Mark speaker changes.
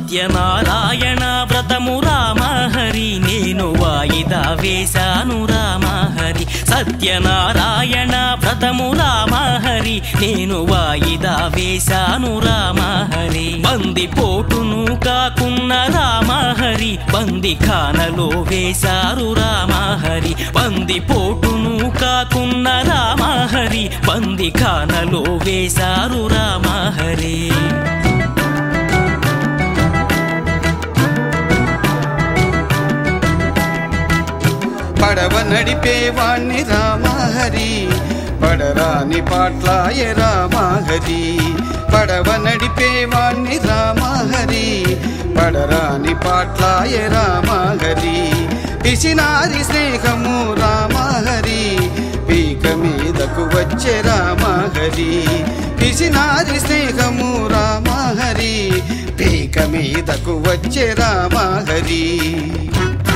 Speaker 1: సత్యనారాయణ వ్రతము రామహరి నేను వాయిదా వేశాను రామహరి సత్యనారాయణ వ్రతము రామహరి నేను వాయిదా వేశాను రామహరి బంది పోటును కాకున్న రామహరి బంది ఖానలో వేశారు రామహరి బంది పోటును కాకున్న రామహరి బంది ఖానలో వేశారు రామహరి
Speaker 2: పడవ నడిపేవాణ్ణి రామహరి పడరాని పాట్లాయ రామహరి పడవ నడిపేవాణ్ణి రామహరి పడరాని పాట్లాయ రామహరి పిసినారి స్నేహము రామహరి పీక మీదకు వచ్చే రామహరి పిసినారి స్నేహము రామహరి పీక మీదకు వచ్చే రామహరి